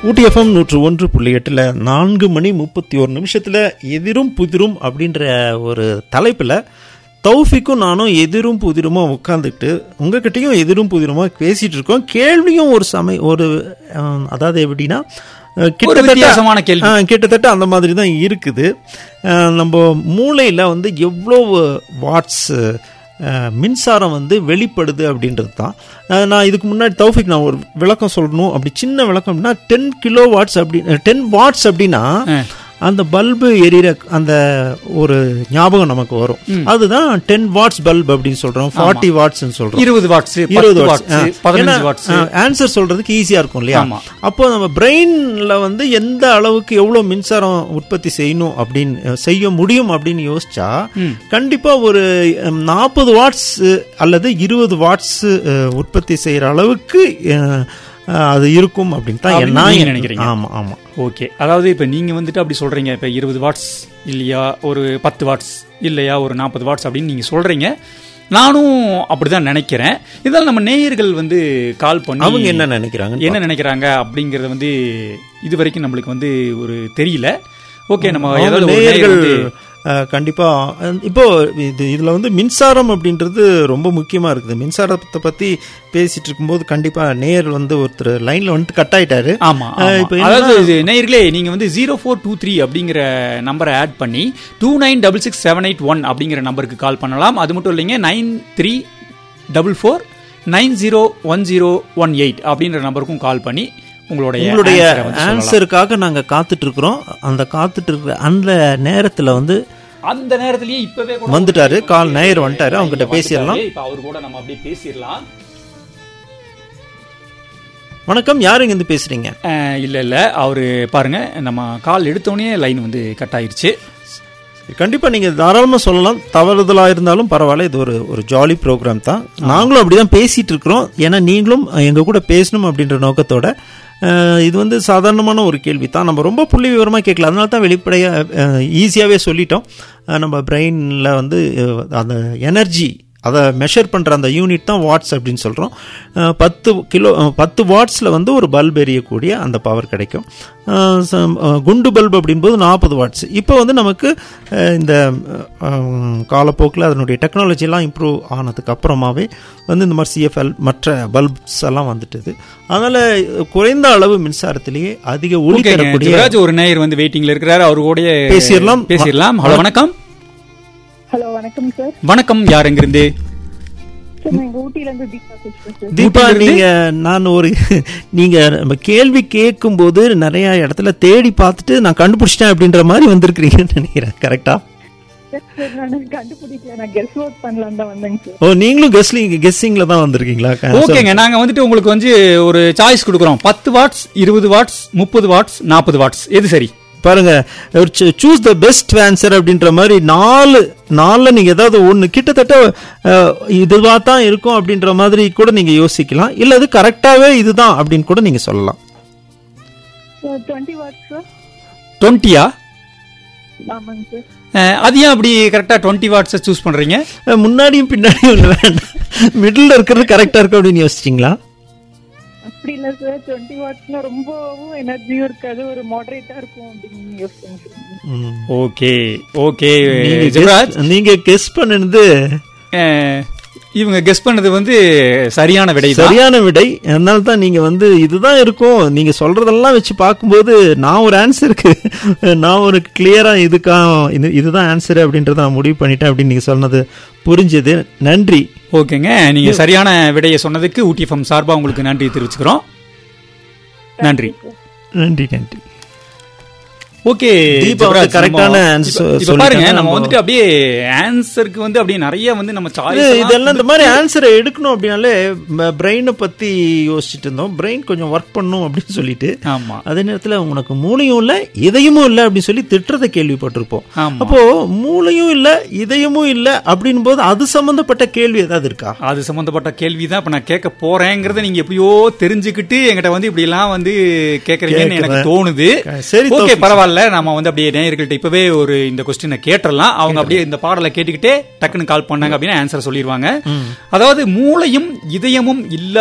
ஊட்டி FM நூற்று ஒன்று புள்ளி எட்டில் நான்கு மணி முப்பத்தி ஒரு நிமிஷத்தில் எதிரும் புதிரும் அப்படின்ற ஒரு தலைப்பில் தௌஃபிக்கும் நானும் எதிரும் புதிருமா உட்காந்துக்கிட்டு உங்ககிட்டயும் எதிரும் புதிருமா பேசிட்டு இருக்கோம் கேள்வியும் ஒரு சமய ஒரு அஹ், அதாவது எப்படின்னா அஹ், கிட்டத்தட்ட- வித்தியாசமான கேள்வி. ஆ, கிட்டத்தட்ட அந்த மாதிரி தான் இருக்குது அஹ், நம்ம மூளையில் வந்து எவ்வளோ வாட்ஸ் அஹ், மின்சாரம் வந்து வெளிப்படுது அப்படின்றது தான் அஹ், நான் இதுக்கு முன்னாடி தௌஃபிக் நான் ஒரு விளக்கம் சொல்லணும் அப்படி சின்ன விளக்கம் அப்படின்னா டென் கிலோ வாட்ஸ் அப்படி டென் வாட்ஸ் அப்படின்னா அந்த பல்பு எரியிற அந்த ஒரு ஞாபகம் நமக்கு வரும் அதுதான் டென் வாட்ஸ் பல்ப் அப்படின்னு சொல்றோம் ஃபார்ட்டி வாட்ஸ்னு சொல்றோம் இருபது வாட்ஸ் இருபது இருபது வாட்ஸ் வாட்ஸ் பதினஞ்சு வாட்ஸ் ஆன்சர் சொல்றதுக்கு ஈஸியா இருக்கும் இல்லையா ஆமா. அப்போ நம்ம பிரெயின்ல வந்து எந்த அளவுக்கு எவ்வளவு மின்சாரம் உற்பத்தி செய்யணும் அப்படின்னு அஹ், செய்ய முடியும் அப்படின்னு யோசிச்சா கண்டிப்பா ஒரு நாற்பது வாட்ஸ் அல்லது இருபது வாட்ஸ் உற்பத்தி செய்யற அளவுக்கு அஹ், அஹ், அது இருக்கும் அப்படின்னு தான் அப்படின்னு நான் நீங்க நினைக்கிறீங்க. ஆமா ஆமா ஓகே அதாவது இப்போ நீங்க வந்துட்டு அப்படி சொல்றீங்க இப்போ இருபது வாட்ஸ் இல்லையா ஒரு பத்து வாட்ஸ் இல்லையா ஒரு நாற்பது வாட்ஸ் அப்படின்னு நீங்க சொல்றீங்க நானும் அப்படிதான் நினைக்கிறேன் இதால் நம்ம நேயர்கள் வந்து கால் பண்ணி அவங்க என்ன நினைக்கிறாங்க என்ன நினைக்கிறாங்க அப்படிங்கறது வந்து இது வரைக்கும் நம்மளுக்கு வந்து ஒரு தெரியல ஓகே நம்ம அவங்க ஏதாவது ஒரு நேயர் நேயர்கள் வந்து அஹ், கண்டிப்பா அஹ், இப்போ இது இதுல வந்து மின்சாரம் அப்படின்றது ரொம்ப முக்கியமா இருக்குது மின்சாரத்தை பத்தி பேசிட்டு இருக்கும்போது கண்டிப்பா நேயர் வந்து ஒருத்தர் லைன்ல வந்துட்டு கட் ஆயிட்டாரு ஆமா அஹ், ஆமா. இப்போ அதாவது இது நேயர்களே நீங்க வந்து ஜீரோ ஃபோர் டூ த்ரீ அப்படிங்கிற நம்பரை ஆட் பண்ணி two nine double six seven eight one அப்படிங்கிற நம்பருக்கு கால் பண்ணலாம் அது மட்டும் இல்லைங்க nine three double four nine zero one zero one eight அப்படின்ற நம்பருக்கும் கால் பண்ணி உங்களுடைய உங்களுடைய answer-அ வந்து சொல்லலாம். ஆன்சருக்காக நாங்க காத்துட்டு இருக்கிறோம் அந்த காத்துட்டு இருக்கிற அந்த நேரத்துல வந்து அந்த நேரத்திலேயே இப்பவே கூட வந்துட்டாரு, கால் நேயர் வந்துட்டாரு, அவங்ககிட்ட பேசிடலாம். இப்ப அவர் கூட நம்ம அப்படியே பேசிடலாம் வணக்கம் யாருங்க இருந்து பேசுறீங்க அஹ், இல்ல இல்ல அவரு பாருங்க நம்ம கால் எடுத்தோடனே லைன் வந்து கட் ஆயிருச்சு கண்டிப்பா நீங்க தாராளமா சொல்லலாம் தவறுதலா இருந்தாலும் பரவாயில்ல இது ஒரு ஒரு ஜாலி ப்ரோக்ராம் தான் நாங்களும் அப்படிதான் பேசிட்டு இருக்கிறோம் ஏன்னா நீங்களும் எங்க கூட பேசணும் அப்படின்ற நோக்கத்தோட அஹ், இது வந்து சாதாரணமான ஒரு கேள்வி தான் நம்ம ரொம்ப புள்ளி விவரமா கேட்கல அதனால தான் வெளிப்படையா ஈஸியாவே சொல்லிட்டோம் அஹ், நம்ம பிரெயின்ல வந்து அஹ், அந்த எனர்ஜி அதை மெஷர் பண்ணுற அந்த யூனிட் தான் வாட்ஸ் அப்படின்னு சொல்கிறோம் பத்து கிலோ அஹ், பத்து வாட்ஸில் வந்து ஒரு பல்ப் எரியக்கூடிய அந்த பவர் கிடைக்கும் அஹ், சம்- அஹ், குண்டு பல்ப் அப்படின்போது நாற்பது வாட்ஸ் இப்போ வந்து நமக்கு அஹ், இந்த காலப்போக்கில் அதனுடைய டெக்னாலஜிலாம் இம்ப்ரூவ் ஆனதுக்கு அப்புறமாவே வந்து இந்த மாதிரி சிஎஃப்எல் மற்ற பல்ப்ஸ் எல்லாம் வந்துட்டுது அதனால் குறைந்த அளவு மின்சாரத்திலேயே அதிக ஒளி ஓகேங்க, தரக்கூடிய ஜிவராஜ் ஒரு நேயர் வந்து வெயிட்டிங்ல இருக்கிறாரு அவரு கூட பேசிடலாம். பேசிடலாம் ஹலோ வணக்கம் ஹலோ வணக்கம் சார் வணக்கம் யார் எங்கிருந்து சார் நான் இங்க ஊட்டில இருந்து தீபா பேசுறேன் சார் தீபா ஊட்டியிலிருந்து? நீங்க நான் ஒரு நீங்க நம்ம கேள்வி கேட்கும்போது நிறைய இடத்துல தேடி பார்த்துட்டு நான் கண்டுபிடிச்சிட்டேன் அப்படின்ற மாதிரி வந்திருக்கிறீங்கன்னு நினைக்கிறேன் கரெக்டா சார் நான் கண்டுபிடிக்கல நான் கெஸ் ஒர்க் பண்ணலாம் தான் வந்தேங்க சார் ஓ நீங்களும் கெஸ்லிங் கெஸ்ஸிங்ல தான் வந்திருக்கீங்களா ஓகேங்க நாங்க வந்துட்டு உங்களுக்கு வந்து ஒரு சாய்ஸ் கொடுக்குறோம் பத்து வாட்ஸ் இருபது வாட்ஸ் முப்பது வாட்ஸ் நாற்பது வாட்ஸ் எது சரி பாருங்க சூஸ் த பெஸ்ட் ஆன்சர் அப்படின்ற மாதிரி நாலு நாலுல நீங்க ஏதாவது ஒண்ணு கிட்டத்தட்ட அஹ், இதுவா தான் இருக்கும் அப்படின்ற மாதிரி கூட நீங்க யோசிக்கலாம் இல்ல அது கரெக்டாவே இதுதான் அப்படின்னு கூட நீங்க சொல்லலாம் டுவெண்ட்டி வாட்ஸ் சார் டுவெண்ட்டியா ஆமாங்க சார் அது ஏன் அப்படி கரெக்டா டுவெண்ட்டி வாட்ஸை சூஸ் பண்றீங்க அஹ், முன்னாடியும் பின்னாடியும் இல்ல வேண்டாம் மிடில் இருக்கிறது கரெக்டா இருக்கும் அப்படின்னு யோசிச்சிங்களா அப்படி இல்ல சார் டுவெண்ட்டி வாட்ஸ்னா ரொம்பவும் எனர்ஜியும் இருக்காது ஒரு மாடரேட்டா இருக்கும் அப்படின்னு யோசிச்சேங்க சார் ம். ஓகே ஓகே நீங்க ஜிவராஜ் guess- நீங்க கெஸ் பண்ணினது அஹ், இவங்க கெஸ் பண்ணது வந்து சரியான விடை தான் சரியான விடை அதனால தான் நீங்க வந்து இதுதான் இருக்கும் நீங்க சொல்றதெல்லாம் வச்சு பார்க்கும்போது நான் ஒரு ஆன்சருக்கு நான் ஒரு கிளியரா இதுக்கா இது இதுதான் ஆன்சர் அப்படின்றத நான் முடிவு பண்ணிட்டேன் அப்படின்னு நீங்க சொன்னது புரிஞ்சது நன்றி ஓகேங்க நீங்க சரியான விடையை சொன்னதுக்கு ஊட்டி எஃப்எம் சார்பா உங்களுக்கு நன்றி தெரிவிச்சுக்கிறோம் நன்றி நன்றி நன்றி ஓகே தீபா வந்து ஜிவராஜ், correct ஆன நம்ம- answer இப்ப- இப்ப சொல்லிட்டாங்க. பாருங்க நம்ம நம்ம- வந்துட்டு அப்படியே ஆன்சருக்கு வந்து அப்படியே நிறைய வந்து நம்ம இது- சாய்ஸ் இதெல்லாம் இந்த மாதிரி ஆன்சரை எடுக்கணும் அப்படின்னாலே பிரெயினை பத்தி யோசிச்சுட்டு இருந்தோம் பிரெயின் கொஞ்சம் ஒர்க் பண்ணும் அப்படின்னு சொல்லிட்டு ஆமா அதே நேரத்துல உனக்கு மூளையும் இல்ல இதயமும் இல்ல அப்படின்னு சொல்லி திட்டுறதை கேள்விப்பட்டிருப்போம் ஆமா அப்போ மூளையும் இல்ல இதயமும் இல்ல அப்படின் போது அது சம்பந்தப்பட்ட கேள்வி ஏதாவது இருக்கா அது சம்பந்தப்பட்ட கேள்வி தான் இப்ப நான் கேட்க போறேங்கிறத நீங்க எப்படியோ தெரிஞ்சுக்கிட்டு என்கிட்ட வந்து இப்படி எல்லாம் வந்து கேக்குறீங்கன்னு எனக்கு கேக்குறேன். தோணுது சரி, ஓகே தௌஃபிக். பரவாயில்ல நம்ம வந்து அப்படியே நேயர்கள்ட்ட இப்பவே ஒரு இந்த கொஸ்டினை கேட்டுறலாம் அவங்க அப்படியே இந்த பாடலை கேட்டுக்கிட்டே டக்குன்னு கால் பண்ணாங்க அப்படின்னு ஆன்சர் சொல்லிடுவாங்க அதாவது மூளையும் இதயமும் இல்ல